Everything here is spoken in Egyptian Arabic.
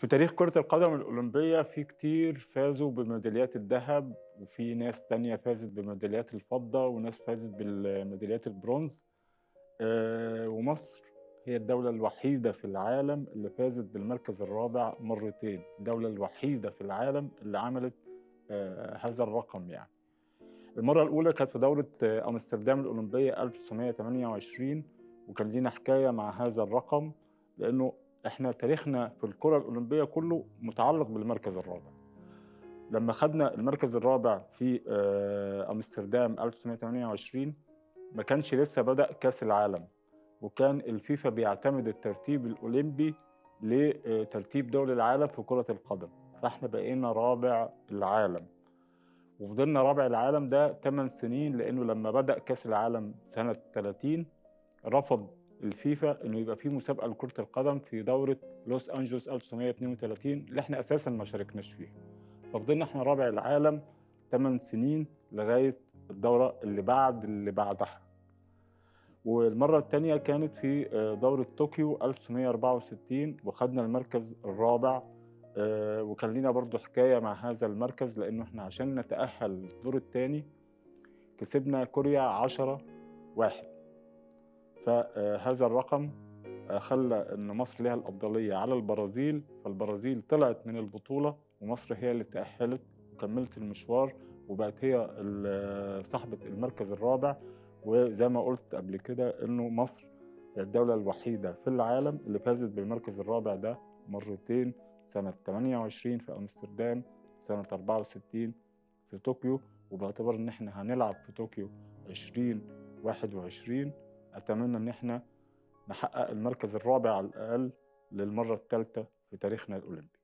في تاريخ كرة القدم الأولمبية في كتير فازوا بميداليات الذهب وفي ناس تانية فازت بميداليات الفضة وناس فازت بالميداليات البرونز آه، ومصر هي الدولة الوحيدة في العالم اللي فازت بالمركز الرابع مرتين الدولة الوحيدة في العالم اللي عملت آه، هذا الرقم يعني المرة الأولى كانت في دورة آه، أمستردام الأولمبية 1928 وكان لينا حكاية مع هذا الرقم لأنه احنا تاريخنا في الكرة الأولمبية كله متعلق بالمركز الرابع لما خدنا المركز الرابع في آه، أمستردام 1928 ما كانش لسه بدأ كأس العالم وكان الفيفا بيعتمد الترتيب الأولمبي لترتيب دول العالم في كرة القدم فاحنا بقينا رابع العالم وفضلنا رابع العالم ده 8 سنين لأنه لما بدأ كأس العالم سنة 30 رفض الفيفا انه يبقى في مسابقه لكره القدم في دوره لوس انجلوس 1932 اللي احنا اساسا ما شاركناش فيها ففضلنا احنا رابع العالم 8 سنين لغايه الدوره اللي بعد اللي بعدها والمره الثانيه كانت في دوره طوكيو 1964 وخدنا المركز الرابع آه، وكان لينا برضو حكايه مع هذا المركز لانه احنا عشان نتاهل للدور الثاني كسبنا كوريا 10 واحد فهذا الرقم خلى ان مصر لها الافضليه على البرازيل فالبرازيل طلعت من البطوله ومصر هي اللي تاهلت وكملت المشوار وبقت هي صاحبه المركز الرابع وزي ما قلت قبل كده انه مصر هي الدوله الوحيده في العالم اللي فازت بالمركز الرابع ده مرتين سنه 28 في امستردام سنه 64 في طوكيو وباعتبار ان احنا هنلعب في طوكيو 2021 اتمنى ان احنا نحقق المركز الرابع على الاقل للمره الثالثه في تاريخنا الاولمبي